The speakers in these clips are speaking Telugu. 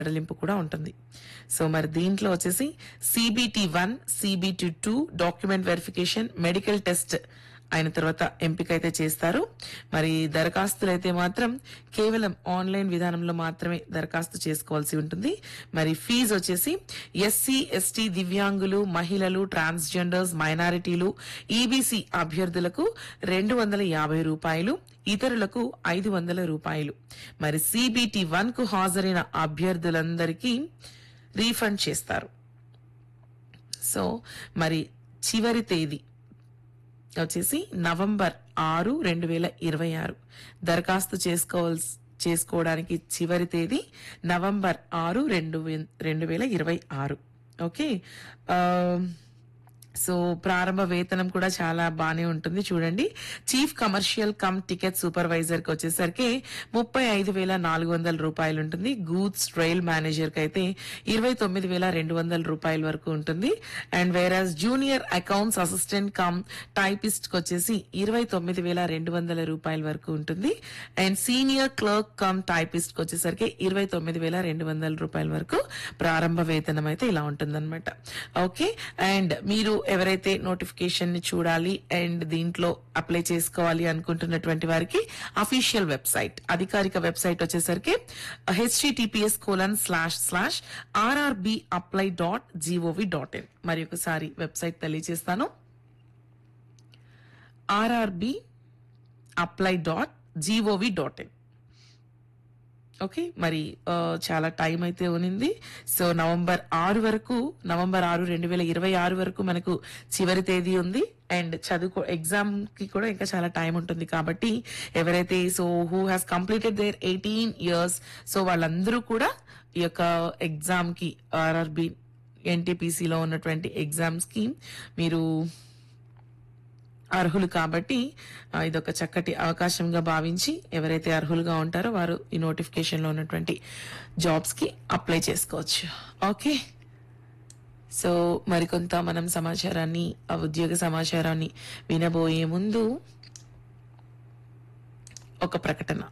వెడలింపు కూడా ఉంటుంది సో మరి దీంట్లో వచ్చేసి CBT one CBT two document verification medical test అయిన తర్వాత ఎంపిక అయితే చేస్తారు మరి దరఖాస్తులు అయితే మాత్రం కేవలం ఆన్లైన్ విధానంలో మాత్రమే దరఖాస్తు చేసుకోవాల్సి ఉంటుంది మరి ఫీజు వచ్చేసి ఎస్సీ ఎస్టీ దివ్యాంగులు మహిళలు ట్రాన్స్జెండర్స్ మైనారిటీలు ఈబీసీ అభ్యర్థులకు రెండు వందల యాభై రూపాయలు ఇతరులకు ఐదు వందల రూపాయలు మరి సిబిటి వన్ కు హాజరైన అభ్యర్థులందరికీ రీఫండ్ చేస్తారు సో మరి చివరి తేదీ వచ్చేసి నవంబర్ ఆరు రెండు వేల ఇరవై ఆరు దరఖాస్తు చేసుకోవాల్సి చేసుకోవడానికి చివరి తేదీ నవంబర్ ఆరు రెండు వే- రెండు వేల ఇరవై ఆరు ఓకే ఆ, సో ప్రారంభ వేతనం కూడా చాలా బానే ఉంటుంది చూడండి chief commercial cum ticket supervisor కి వచ్చేసరికి ముప్పై ఐదు వేల నాలుగు వందల రూపాయలు ఉంటుంది గూడ్స్ రైల్ మేనేజర్ కి అయితే ఇరవై తొమ్మిది వేల రెండు వందల రూపాయల వరకు ఉంటుంది అండ్ వేరాజ్ junior accounts assistant cum typist కి వచ్చేసి ఇరవై తొమ్మిది వేల రెండు వందల రూపాయల వరకు ఉంటుంది and senior clerk cum typist కి వచ్చేసరికి ఇరవై తొమ్మిది వేల రెండు వందల రూపాయల వరకు ప్రారంభ వేతనం అయితే ఇలా ఉంటుందన్నమాట ఓకే అండ్ మీరు ఎవరైతే నోటిఫికేషన్ ని చూడాలి అండ్ దీంట్లో అప్లై చేసుకోవాలి అనుకుంటున్నటువంటి వారికి అఫీషియల్ వెబ్సైట్ అధికారిక వెబ్సైట్ వచ్చేసరికి HTTPS colon slash slash RRB apply dot GOV dot in మరి ఒకసారి వెబ్సైట్ తెలియజేస్తాను RRB apply dot GOV dot in okay మరి ఆ, చాలా టైం అయితే ఉనింది సో నవంబర్ ఆరు వరకు నవంబర్ ఆరు రెండు వేల ఇరవై ఆరు వరకు మనకు చివరి తేదీ ఉంది అండ్ చదువుకో ఎగ్జామ్ కి కూడా ఇంకా చాలా టైం ఉంటుంది కాబట్టి ఎవరైతే so who has completed their eighteen years so వాళ్ళందరూ కూడా ఈ యొక్క ఎగ్జామ్ కి ఆర్ఆర్బి ఎన్టీపీసీలో ఉన్నటువంటి ఎగ్జామ్స్ కి మీరు అర్హులు కాబట్టి ఆ, ఇదొక చక్కటి అవకాశంగా భావించి ఎవరైతే అర్హులుగా ఉంటారో వారు ఈ నోటిఫికేషన్ లో ఉన్నటువంటి జాబ్స్ కి అప్లై చేసుకోవచ్చు ఓకే సో మరికొంత మనం సమాచారాన్ని ఆ ఉద్యోగ సమాచారాన్ని వినబోయే ముందు ఒక ప్రకటన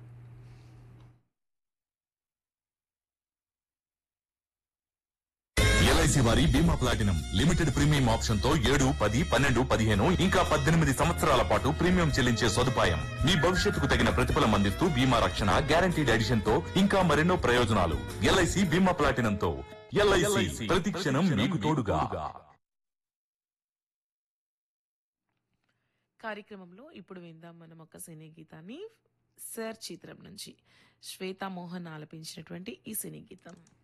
ఎల్ఐసి వారి బీమా ప్లాటినం లిమిటెడ్ ప్రీమియం ఆప్షన్ తో ఏడు పది పన్నెండు పదిహేను ఇంకా పద్దెనిమిది సంవత్సరాల పాటు ప్రీమియం చెల్లించే సదుపాయం మీ భవిష్యత్తుకు తగిన ప్రతిఫలం అందిస్తూ బీమా రక్షణ గ్యారంటీడ్ ఎడిషన్ తో ఇంకా మరెన్నో ప్రయోజనాలు ఎల్ఐసి బీమా ప్లాటినం తో ఎల్ఐసి ప్రతి క్షణం మీకు తోడుగా కార్యక్రమంలో ఇప్పుడు విందాం మనం ఒక సినీ గీతాన్ని సర్ చిత్రం నుంచి శ్వేతా మోహన్ ఆలపించినటువంటి ఈ సినీ గీతం